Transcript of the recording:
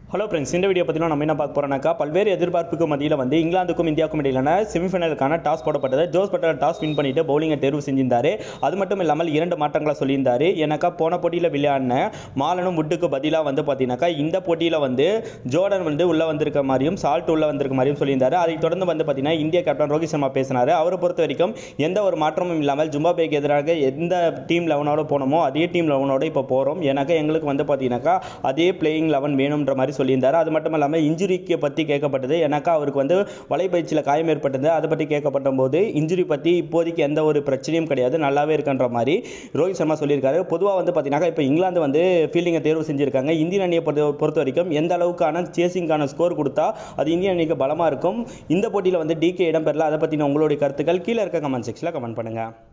hello friends இந்த video பற்றினா நம்ம என்ன பார்க்க போகிறோம்னாக்கா பல்வேறு எதிர்பார்ப்புக்கு மத்தியில் வந்து இங்கிலாந்துக்கும் இந்தியாவுக்கும் இடையிலான செமிஃபைனலுக்கான டாஸ் போடப்பட்டது ஜோஸ் பட்டர் டாஸ் வின் பண்ணிட்டு பவுலிங்கை தேர்வு செஞ்சிருந்தாரு அது மட்டும் இல்லாமல் இரண்டு மாற்றங்களை சொல்லியிருந்தாரு ஏன்னாக்கா போன போட்டியில் விளையாடின மாலனும் வுட்டுக்கு பதிலாக வந்து பார்த்தீங்கன்னாக்கா இந்த போட்டியில் வந்து ஜோர்டன் வந்து உள்ளே வந்திருக்க மாதிரியும் சால்ட் உள்ளே வந்திருக்க மாதிரியும் சொல்லியிருந்தாரு அதைத் தொடர்ந்து வந்து பார்த்தீங்கன்னா இந்திய கேப்டன் ரோஹித் சர்மா பேசினார் அவரை பொறுத்த வரைக்கும் எந்த ஒரு மாற்றமும் இல்லாமல் ஜிம்பாபேக்கு எதிராக எந்த டீம் லெவனோட போனோமோ அதே டீம் லெவனோட இப்போ போகிறோம் ஏன்னாக்கா எங்களுக்கு வந்து பார்த்தீங்கன்னாக்கா அதே பிளேயிங் லெவன் வேணுன்ற மாதிரி சொல்லியிருந்தார் அது மட்டும் இல்லாமல் இன்ஜுரிக்கு பற்றி கேட்கப்பட்டது ஏன்னாக்கா அவருக்கு வந்து வலைப்பயிற்சியில் காயம் ஏற்பட்டது அதை பற்றி கேட்கப்பட்ட போது இன்ஜுரி பற்றி இப்போதைக்கு எந்த ஒரு பிரச்சனையும் கிடையாது நல்லாவே இருக்குன்ற மாதிரி ரோஹித் சர்மா சொல்லியிருக்காரு பொதுவாக வந்து பார்த்தீங்கன்னா இப்போ இங்கிலாந்து வந்து ஃபீல்டிங்கை தேர்வு செஞ்சுருக்காங்க இந்தியன் அணியை பொறுத்த பொறுத்த வரைக்கும் எந்த அளவுக்கான சேசிங்கான ஸ்கோர் கொடுத்தா அது இந்தியன் அணிக்கு பலமாக இருக்கும் இந்த போட்டியில் வந்து டிகே இடம்பெறல அதை பற்றின உங்களுடைய கருத்துக்கள் கீழே இருக்க கமெண்ட் செக்ஷனில் கமெண்ட் பண்ணுங்கள்